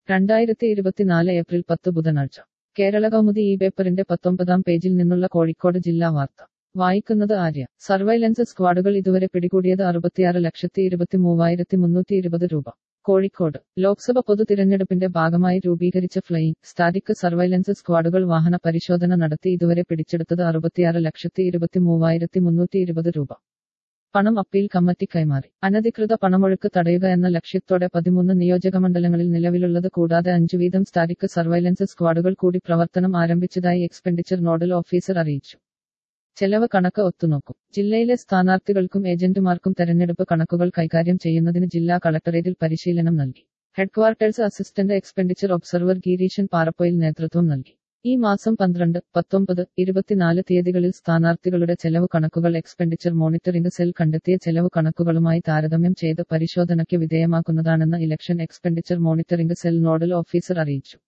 രണ്ടായിരത്തി ഇരുപത്തിനാല് ഏപ്രിൽ പത്ത് ബുധനാഴ്ച കേരള കൗമുദി ഈ പേപ്പറിന്റെ പത്തൊമ്പതാം പേജിൽ നിന്നുള്ള കോഴിക്കോട് ജില്ലാ വാർത്ത വായിക്കുന്നത് ആര്യ സർവൈലൻസ് സ്ക്വാഡുകൾ ഇതുവരെ പിടികൂടിയത് അറുപത്തിയാറ് ലക്ഷത്തി ഇരുപത്തി മൂവായിരത്തി മുന്നൂറ്റി ഇരുപത് രൂപ കോഴിക്കോട് ലോക്സഭ പൊതു തിരഞ്ഞെടുപ്പിന്റെ ഭാഗമായി രൂപീകരിച്ച ഫ്ലൈയിങ് സ്റ്റാറ്റിക് സർവൈലൻസ് സ്ക്വാഡുകൾ വാഹന പരിശോധന നടത്തി ഇതുവരെ പിടിച്ചെടുത്തത് അറുപത്തിയാറ് ലക്ഷത്തി ഇരുപത്തി മൂവായിരത്തി മുന്നൂറ്റി ഇരുപത് രൂപ പണം അപ്പീൽ കമ്മിറ്റി കൈമാറി അനധികൃത പണമൊഴുക്ക് തടയുക എന്ന ലക്ഷ്യത്തോടെ പതിമൂന്ന് നിയോജകമണ്ഡലങ്ങളിൽ നിലവിലുള്ളത് കൂടാതെ അഞ്ചു വീതം സ്റ്റാറ്റിക് സർവൈലൻസ് സ്ക്വാഡുകൾ കൂടി പ്രവർത്തനം ആരംഭിച്ചതായി എക്സ്പെൻഡിച്ചർ നോഡൽ ഓഫീസർ അറിയിച്ചു ചെലവ് കണക്ക് ഒത്തുനോക്കും ജില്ലയിലെ സ്ഥാനാർത്ഥികൾക്കും ഏജന്റുമാർക്കും തെരഞ്ഞെടുപ്പ് കണക്കുകൾ കൈകാര്യം ചെയ്യുന്നതിന് ജില്ലാ കളക്ടറേറ്റിൽ പരിശീലനം നൽകി headquarters assistant expenditure observer Gireeshan Parappoyil നേതൃത്വം നൽകി ഈ മാസം പന്ത്രണ്ട് പത്തൊമ്പത് ഇരുപത്തിനാല് തീയതികളിൽ സ്ഥാനാർത്ഥികളുടെ ചെലവ് കണക്കുകൾ എക്സ്പെൻഡിച്ചർ മോണിറ്ററിംഗ് സെൽ കണ്ടെത്തിയ ചെലവ് കണക്കുകളുമായി താരതമ്യം ചെയ്ത് പരിശോധനയ്ക്ക് വിധേയമാക്കുന്നതാണെന്ന് election expenditure monitoring cell nodal officer അറിയിച്ചു